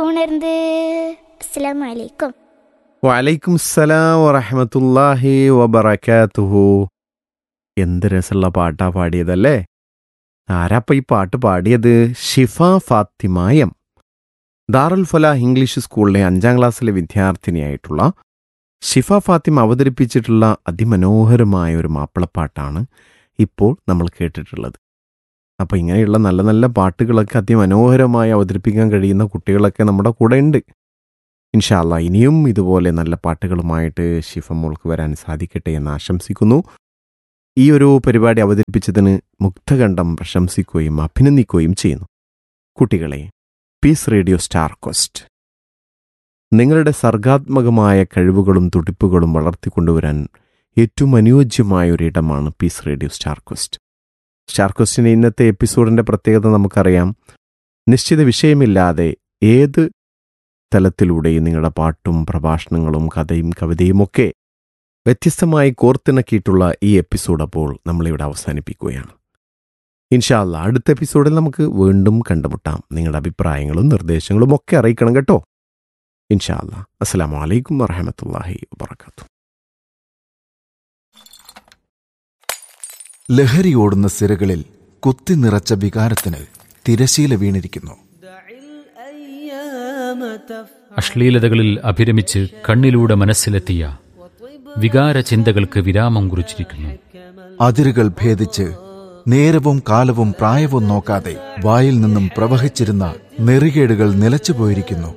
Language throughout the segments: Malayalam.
ഉണർന്ന് അസ്സലാമു അലൈക്കും വലൈക്കും സലാം വറഹമത്തല്ലാഹി വബറക്കാത്തുഹു എന്ത് രസമുള്ള പാട്ടാ പാടിയതല്ലേ ആരാപ്പ ഈ പാട്ട് പാടിയത് ഷിഫ ഫാത്തിമായം ദാറുൽ ഫലാഹ് ഇംഗ്ലീഷ് സ്കൂളിലെ അഞ്ചാം ക്ലാസ്സിലെ വിദ്യാർത്ഥിനിയായിട്ടുള്ള ഷിഫ ഫാത്തിമ അവതരിപ്പിച്ചിട്ടുള്ള അതിമനോഹരമായ ഒരു മാപ്പിളപ്പാട്ടാണ് ഇപ്പോൾ നമ്മൾ കേട്ടിട്ടുള്ളത് അപ്പോൾ ഇങ്ങനെയുള്ള നല്ല നല്ല പാട്ടുകളൊക്കെ അതിമനോഹരമായി അവതരിപ്പിക്കാൻ കഴിയുന്ന കുട്ടികളൊക്കെ നമ്മുടെ കൂടെ ഉണ്ട് ഇൻഷാല്ല ഇനിയും ഇതുപോലെ നല്ല പാട്ടുകളുമായിട്ട് ഷിഫ മോൾക്ക് വരാൻ സാധിക്കട്ടെ എന്ന് ആശംസിക്കുന്നു ഈ ഒരു പരിപാടി അവതരിപ്പിച്ചതിന് മുക്തകണ്ഠം പ്രശംസിക്കുകയും അഭിനന്ദിക്കുകയും ചെയ്യുന്നു കുട്ടികളെ പീസ് റേഡിയോ സ്റ്റാർ ക്വസ്റ്റ് നിങ്ങളുടെ സർഗാത്മകമായ കഴിവുകളും തുടിപ്പുകളും വളർത്തിക്കൊണ്ടുവരാൻ ഏറ്റവും അനുയോജ്യമായ ഒരു ഇടമാണ് peace radio star quest star ക്വസ്റ്റിൻ്റെ ഇന്നത്തെ എപ്പിസോഡിൻ്റെ പ്രത്യേകത നമുക്കറിയാം നിശ്ചിത വിഷയമില്ലാതെ ഏത് തലത്തിലൂടെയും നിങ്ങളുടെ പാട്ടും പ്രഭാഷണങ്ങളും കഥയും കവിതയുമൊക്കെ വ്യത്യസ്തമായി കോർത്തിണക്കിയിട്ടുള്ള ഈ എപ്പിസോഡ് അപ്പോൾ നമ്മളിവിടെ അവസാനിപ്പിക്കുകയാണ് ഇൻഷാല്ല അടുത്ത എപ്പിസോഡിൽ നമുക്ക് വീണ്ടും കണ്ടുമുട്ടാം നിങ്ങളുടെ അഭിപ്രായങ്ങളും നിർദ്ദേശങ്ങളും ഒക്കെ അറിയിക്കണം കേട്ടോ ഇൻഷാല്ല അസ്സാം വലൈക്കും വറഹമത്തല്ലാഹി വാത്തു ലഹരിയോടുന്ന സിരകളിൽ കുത്തി നിറച്ച വികാരത്തിന് തിരശീല വീണിരിക്കുന്നു അശ്ലീലതകളിൽ അഭിരമിച്ച് കണ്ണിലൂടെ മനസ്സിലെത്തിയ വികാര ചിന്തകൾക്ക് വിരാമം കുറിച്ചിരിക്കുന്നു അതിരുകൾ ഭേദിച്ച് നേരവും കാലവും പ്രായവും നോക്കാതെ വായിൽ നിന്നും പ്രവഹിച്ചിരുന്ന നെറികേടുകൾ നിലച്ചുപോയിരിക്കുന്നു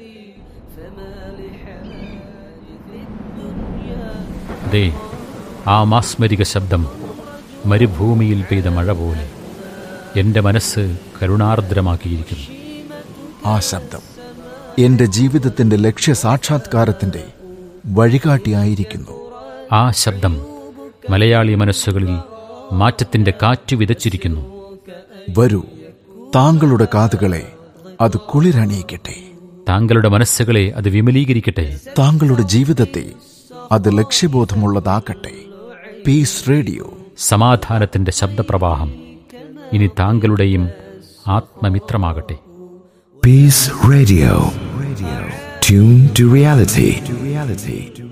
ദേ ആ മാസ്മരിക ശബ്ദം മരുഭൂമിയിൽ പെയ്ത മഴ പോലെ എൻ്റെ മനസ്സ് കരുണാർദ്രമാക്കിയിരിക്കുന്നു ആ ശബ്ദം എന്റെ ജീവിതത്തിന്റെ ലക്ഷ്യ സാക്ഷാത്കാരത്തിന്റെ വഴികാട്ടിയായിരിക്കുന്നു ആ ശബ്ദം മലയാളി മനസ്സുകളിൽ മാറ്റത്തിൻ്റെ കാറ്റ് വിതച്ചിരിക്കുന്നു വരൂ താങ്കളുടെ കാതുകളെ അത് കുളിരണിയിക്കട്ടെ താങ്കളുടെ മനസ്സുകളെ അത് വിമലീകരിക്കട്ടെ താങ്കളുടെ ജീവിതത്തെ അത് ലക്ഷ്യബോധമുള്ളതാക്കട്ടെ പീസ് റേഡിയോ സമാധാനത്തിൻ്റെ ശബ്ദപ്രവാഹം ഇനി താങ്കളുടെയും ആത്മമിത്രമാകട്ടെ Peace Radio. Radio. Tune to reality. To reality.